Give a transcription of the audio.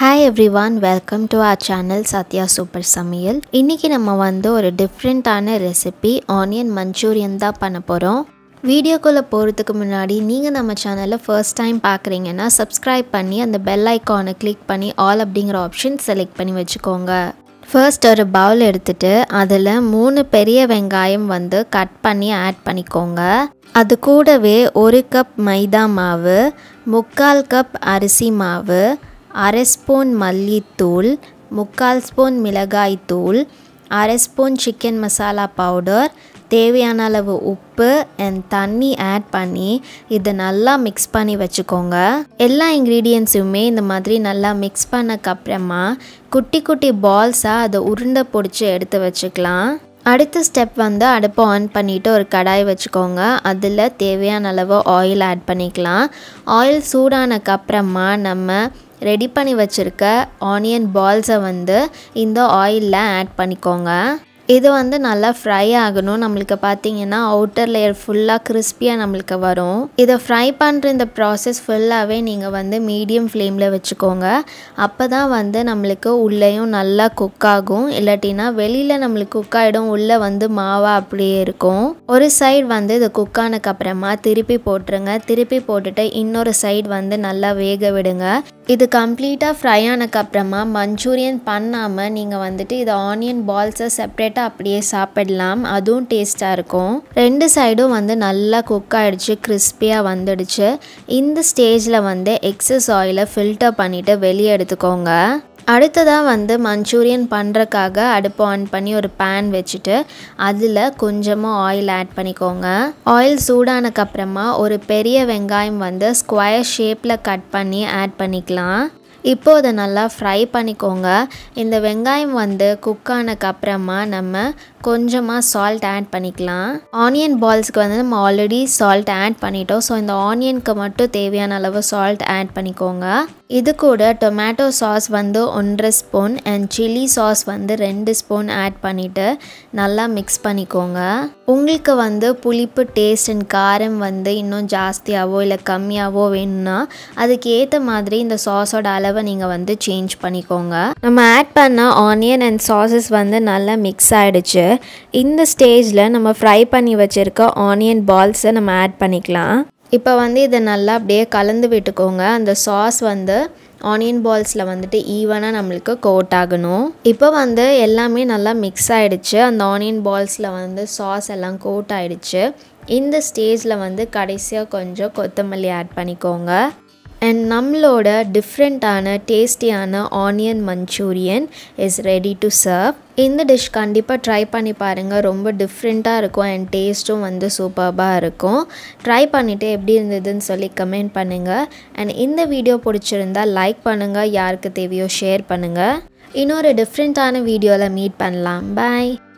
hi everyone welcome to our channel Sathya super சமையல் இன்றைக்கி நம்ம வந்து ஒரு டிஃப்ரெண்ட்டான ரெசிபி ஆனியன் மஞ்சூரியன் தான் பண்ண போகிறோம் வீடியோக்குள்ளே போகிறதுக்கு முன்னாடி நீங்கள் நம்ம சேனலை ஃபர்ஸ்ட் டைம் பார்க்குறீங்கன்னா சப்ஸ்கிரைப் பண்ணி அந்த பெல் ஐக்கானை கிளிக் பண்ணி ஆல் அப்படிங்கிற ஆப்ஷன் செலக்ட் பண்ணி வச்சுக்கோங்க ஃபர்ஸ்ட் ஒரு பவுல் எடுத்துட்டு அதில் மூணு பெரிய வெங்காயம் வந்து கட் பண்ணி ஆட் பண்ணிக்கோங்க அது கூடவே ஒரு கப் மைதா மாவு முக்கால் கப் அரிசி மாவு அரை ஸ்பூன் மல்லித்தூள் முக்கால் ஸ்பூன் மிளகாய் தூள் அரை ஸ்பூன் சிக்கன் மசாலா பவுடர் தேவையான அளவு உப்பு அண்ட் தண்ணி ஆட் பண்ணி இதை நல்லா மிக்ஸ் பண்ணி வச்சுக்கோங்க எல்லா இன்க்ரீடியன்ஸுமே இந்த மாதிரி நல்லா மிக்ஸ் பண்ணக்கப்புறமா குட்டி குட்டி பால்ஸாக அதை உருண்டை பிடிச்சி எடுத்து வச்சுக்கலாம் அடுத்த ஸ்டெப் வந்து அடுப்பை ஆன் பண்ணிவிட்டு ஒரு கடாய் வச்சுக்கோங்க அதில் தேவையான அளவு ஆயில் ஆட் பண்ணிக்கலாம் ஆயில் சூடானக்கப்புறமா நம்ம ரெடி பண்ணி வச்சுருக்க ஆனியன் பால்ஸை வந்து இந்த ஆயிலில் ஆட் பண்ணிக்கோங்க இது வந்து நல்லா ஃப்ரை ஆகணும் நம்மளுக்கு பார்த்தீங்கன்னா அவுட்டர் லேயர் ஃபுல்லாக கிறிஸ்பியாக நம்மளுக்கு வரும் இதை ஃப்ரை பண்ணுற இந்த ப்ராசஸ் ஃபுல்லாகவே நீங்கள் வந்து மீடியம் ஃப்ளேமில் வச்சுக்கோங்க அப்போ தான் வந்து நம்மளுக்கு உள்ளேயும் நல்லா குக் ஆகும் இல்லாட்டினா வெளியில் நம்மளுக்கு குக் ஆகிடும் உள்ளே வந்து மாவா அப்படியே இருக்கும் ஒரு சைடு வந்து இது குக் ஆனதுக்கப்புறமா திருப்பி போட்டுருங்க திருப்பி போட்டுட்டு இன்னொரு சைடு வந்து நல்லா வேக விடுங்க இது கம்ப்ளீட்டாக ஃப்ரை ஆனதுக்கப்புறமா மஞ்சூரியன் பண்ணாமல் நீங்கள் வந்துட்டு இது ஆனியன் பால்ஸை செப்ரேட்டாக அப்படியே சாப்பிடலாம் அதுவும் டேஸ்ட்டாக இருக்கும் ரெண்டு சைடும் வந்து நல்லா குக் ஆகிடுச்சு கிறிஸ்பியாக வந்துடுச்சு இந்த ஸ்டேஜில் வந்து எக்ஸஸ் ஆயிலை ஃபில்டர் பண்ணிவிட்டு வெளியே எடுத்துக்கோங்க அடுத்ததாக வந்து மஞ்சூரியன் பண்ணுறக்காக அடுப்பு ஆன் பண்ணி ஒரு பேன் வச்சுட்டு அதில் கொஞ்சமாக ஆயில் ஆட் பண்ணிக்கோங்க ஆயில் சூடானக்கப்புறமா ஒரு பெரிய வெங்காயம் வந்து ஸ்கொயர் ஷேப்பில் கட் பண்ணி ஆட் பண்ணிக்கலாம் இப்போ அதை நல்லா ஃப்ரை பண்ணிக்கோங்க இந்த வெங்காயம் வந்து குக் ஆனதுக்கப்புறமா நம்ம கொஞ்சமாக சால்ட் ஆட் பண்ணிக்கலாம் ஆனியன் பால்ஸ்க்கு வந்து நம்ம ஆல்ரெடி சால்ட் ஆட் பண்ணிட்டோம் ஸோ இந்த ஆனியனுக்கு மட்டும் தேவையான அளவு சால்ட் ஆட் பண்ணிக்கோங்க இது கூட டொமேட்டோ சாஸ் வந்து ஒன்றரை ஸ்பூன் அண்ட் சில்லி சாஸ் வந்து ரெண்டு ஸ்பூன் ஆட் பண்ணிவிட்டு நல்லா மிக்ஸ் பண்ணிக்கோங்க உங்களுக்கு வந்து புளிப்பு டேஸ்ட் அண்ட் காரம் வந்து இன்னும் ஜாஸ்தியாகவோ இல்லை கம்மியாகவோ வேணும்னா அதுக்கு ஏற்ற மாதிரி இந்த சாஸோட அளவை நீங்கள் வந்து சேஞ்ச் பண்ணிக்கோங்க நம்ம ஆட் பண்ண ஆனியன் அண்ட் சாஸஸ் வந்து நல்லா மிக்ஸ் ஆகிடுச்சு இந்த ஸ்டேஜில் நம்ம ஃப்ரை பண்ணி வச்சுருக்க ஆனியன் பால்ஸை நம்ம ஆட் பண்ணிக்கலாம் இப்போ வந்து இதை நல்லா அப்படியே கலந்து விட்டுக்கோங்க அந்த சாஸ் வந்து ஆனியன் பால்ஸில் வந்துட்டு ஈவனாக நம்மளுக்கு கோட் ஆகணும் இப்போ வந்து எல்லாமே நல்லா மிக்ஸ் ஆகிடுச்சு அந்த ஆனியன் பால்ஸில் வந்து சாஸ் எல்லாம் கோட் ஆகிடுச்சு இந்த ஸ்டேஜில் வந்து கடைசியாக கொஞ்சம் கொத்தமல்லி ஆட் பண்ணிக்கோங்க அண்ட் நம்மளோட டிஃப்ரெண்ட்டான டேஸ்டியான onion manchurian is ready to serve இந்த டிஷ் கண்டிப்பாக ட்ரை பண்ணி பாருங்கள் ரொம்ப டிஃப்ரெண்ட்டாக இருக்கும் அண்ட் டேஸ்ட்டும் வந்து சூப்பர்பாக இருக்கும் ட்ரை பண்ணிவிட்டு எப்படி இருந்ததுன்னு சொல்லி கமெண்ட் பண்ணுங்கள் அண்ட் இந்த வீடியோ பிடிச்சிருந்தா லைக் பண்ணுங்கள் யாருக்கு தேவையோ ஷேர் பண்ணுங்கள் இன்னொரு டிஃப்ரெண்ட்டான வீடியோவில் மீட் பண்ணலாம் பாய்